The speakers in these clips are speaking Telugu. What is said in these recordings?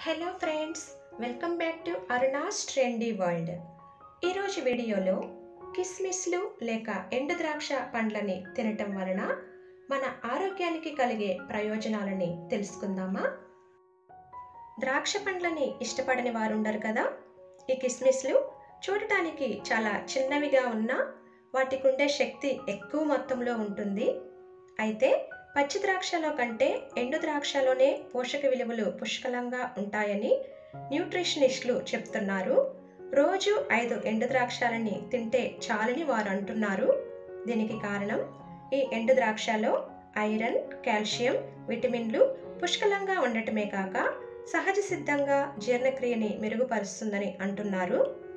hello friends welcome back to Aruna's trendy world ఈరోజు వీడియోలో కిస్మిస్లు లేక ఎండు ద్రాక్ష పండ్లని తినటం వలన మన ఆరోగ్యానికి కలిగే ప్రయోజనాలని తెలుసుకుందామా ద్రాక్ష పండ్లని ఇష్టపడని వారు ఉండరు కదా ఈ కిస్మిస్లు చూడటానికి చాలా చిన్నవిగా ఉన్నా వాటికి ఉండే శక్తి ఎక్కువ మొత్తంలో ఉంటుంది అయితే పచ్చి ద్రాక్షలో కంటే ఎండు ద్రాక్షలోనే పోషక విలువలు పుష్కలంగా ఉంటాయని న్యూట్రిషనిస్టులు చెప్తున్నారు రోజు ఐదు ఎండు ద్రాక్షాలని తింటే చాలని వారు అంటున్నారు దీనికి కారణం ఈ ఎండు ద్రాక్షలో ఐరన్ కాల్షియం విటమిన్లు పుష్కలంగా ఉండటమే కాక సహజ సిద్ధంగా జీర్ణక్రియని మెరుగుపరుస్తుందని అంటున్నారు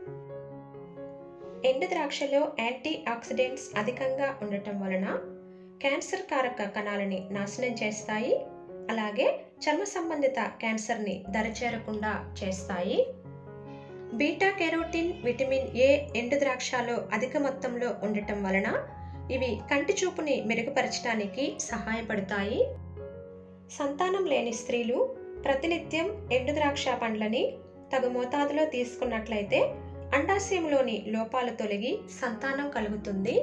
ఎండు ద్రాక్షలో యాంటీ ఆక్సిడెంట్స్ అధికంగా ఉండటం వలన క్యాన్సర్ కారక కణాలని నాశనం చేస్తాయి అలాగే చర్మ సంబంధిత క్యాన్సర్ని దరిచేరకుండా చేస్తాయి బీటా కెరోటిన్ విటమిన్ ఏ ఎండు ద్రాక్షలో అధిక మొత్తంలో ఉండటం వలన ఇవి కంటి చూపుని మెరుగుపరచడానికి సహాయపడతాయి సంతానం లేని స్త్రీలు ప్రతినిత్యం ఎండు ద్రాక్ష పండ్లని తగు మోతాదులో తీసుకున్నట్లయితే అండాశయంలోని లోపాలు తొలగి సంతానం కలుగుతుంది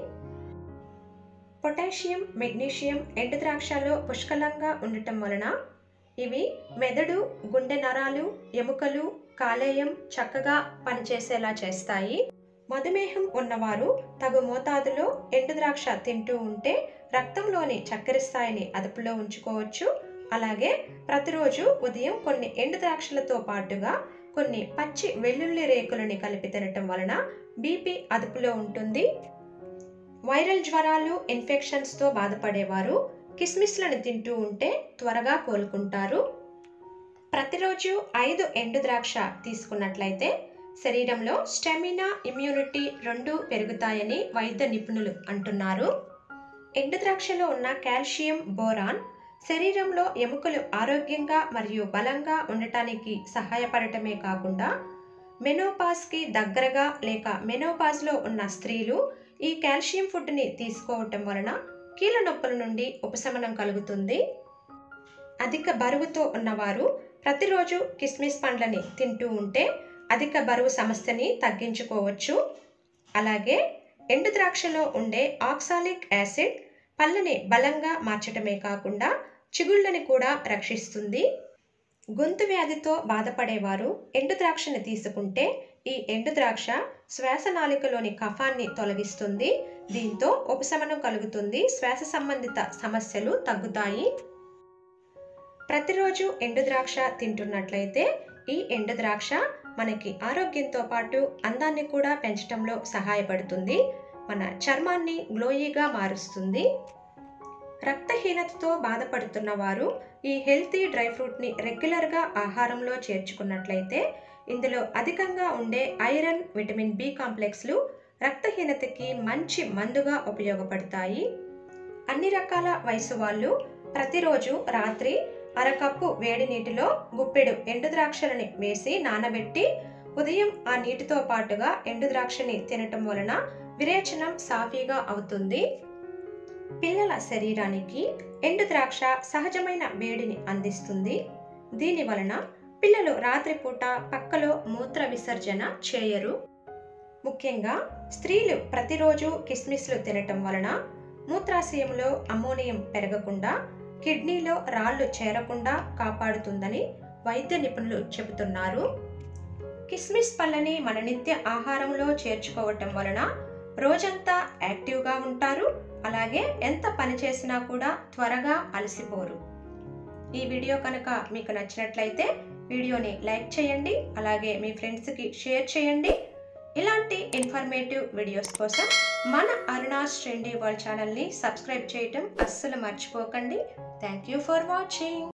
పొటాషియం మెగ్నీషియం ఎండు ద్రాక్షలో పుష్కలంగా ఉండటం వలన ఇవి మెదడు గుండె నరాలు ఎముకలు కాలేయం చక్కగా పనిచేసేలా చేస్తాయి మధుమేహం ఉన్నవారు తగు మోతాదులో ఎండు ద్రాక్ష తింటూ ఉంటే రక్తంలోని చక్కెర స్థాయిని అదుపులో ఉంచుకోవచ్చు అలాగే ప్రతిరోజు ఉదయం కొన్ని ఎండు ద్రాక్షలతో పాటుగా కొన్ని పచ్చి వెల్లుల్లి రేకులని కలిపి తినటం వలన బీపీ అదుపులో ఉంటుంది వైరల్ జ్వరాలు ఇన్ఫెక్షన్స్తో బాధపడేవారు కిస్మిస్లను తింటూ ఉంటే త్వరగా కోలుకుంటారు ప్రతిరోజు ఐదు ఎండు ద్రాక్ష తీసుకున్నట్లయితే శరీరంలో స్టెమినా ఇమ్యూనిటీ రెండు పెరుగుతాయని వైద్య నిపుణులు అంటున్నారు ఎండు ద్రాక్షలో ఉన్న కాల్షియం బోరాన్ శరీరంలో ఎముకలు ఆరోగ్యంగా మరియు బలంగా ఉండటానికి సహాయపడటమే కాకుండా మెనోపాస్కి దగ్గరగా లేక మెనోపాస్లో ఉన్న స్త్రీలు ఈ కాల్షియం ఫుడ్ని తీసుకోవటం వలన కీళ్ళ నొప్పుల నుండి ఉపశమనం కలుగుతుంది అధిక బరువుతో ఉన్నవారు ప్రతిరోజు కిస్మిస్ పండ్లని తింటూ ఉంటే అధిక బరువు సమస్యని తగ్గించుకోవచ్చు అలాగే ఎండు ద్రాక్షలో ఉండే ఆక్సాలిక్ యాసిడ్ పళ్ళని బలంగా మార్చటమే కాకుండా చిగుళ్ళని కూడా రక్షిస్తుంది గొంతు వ్యాధితో బాధపడేవారు ఎండు ద్రాక్షని తీసుకుంటే ఈ ఎండు ద్రాక్ష శ్వాసనాళికలోని కఫాన్ని తొలగిస్తుంది దీంతో ఉపశమనం కలుగుతుంది శ్వాస సంబంధిత సమస్యలు తగ్గుతాయి ప్రతిరోజు ఎండు ద్రాక్ష తింటున్నట్లయితే ఈ ఎండు ద్రాక్ష మనకి ఆరోగ్యంతో పాటు అందాన్ని కూడా పెంచడంలో సహాయపడుతుంది మన చర్మాన్ని గ్లోయీగా మారుస్తుంది రక్తహీనతతో బాధపడుతున్న వారు ఈ హెల్తీ డ్రై ఫ్రూట్ని రెగ్యులర్గా ఆహారంలో చేర్చుకున్నట్లయితే ఇందులో అధికంగా ఉండే ఐరన్ విటమిన్ బి కాంప్లెక్స్లు రక్తహీనతకి మంచి మందుగా ఉపయోగపడతాయి అన్ని రకాల వయసు వాళ్ళు ప్రతిరోజు రాత్రి అరకప్పు వేడి నీటిలో గుప్పెడు ఎండు ద్రాక్షలని వేసి నానబెట్టి ఉదయం ఆ నీటితో పాటుగా ఎండు ద్రాక్షని తినటం వలన విరేచనం సాఫీగా అవుతుంది పిల్లల శరీరానికి ఎండు ద్రాక్ష సహజమైన వేడిని అందిస్తుంది దీని వలన పిల్లలు రాత్రిపూట పక్కలో మూత్ర విసర్జన చేయరు ముఖ్యంగా స్త్రీలు ప్రతిరోజు కిస్మిస్లు తినటం వలన మూత్రాశయంలో అమ్మోనియం పెరగకుండా కిడ్నీలో రాళ్ళు చేరకుండా కాపాడుతుందని వైద్య నిపుణులు చెబుతున్నారు కిస్మిస్ పళ్ళని మన నిత్య ఆహారంలో చేర్చుకోవటం వలన రోజంతా యాక్టివ్గా ఉంటారు అలాగే ఎంత పని చేసినా కూడా త్వరగా అలసిపోరు ఈ వీడియో కనుక మీకు నచ్చినట్లయితే వీడియోని లైక్ చేయండి అలాగే మీ ఫ్రెండ్స్కి షేర్ చేయండి ఇలాంటి ఇన్ఫర్మేటివ్ వీడియోస్ కోసం మన అరుణాస్ ట్రెండీ వరల్డ్ ఛానల్ని సబ్స్క్రైబ్ చేయటం అస్సలు మర్చిపోకండి థ్యాంక్ యూ ఫర్ వాచింగ్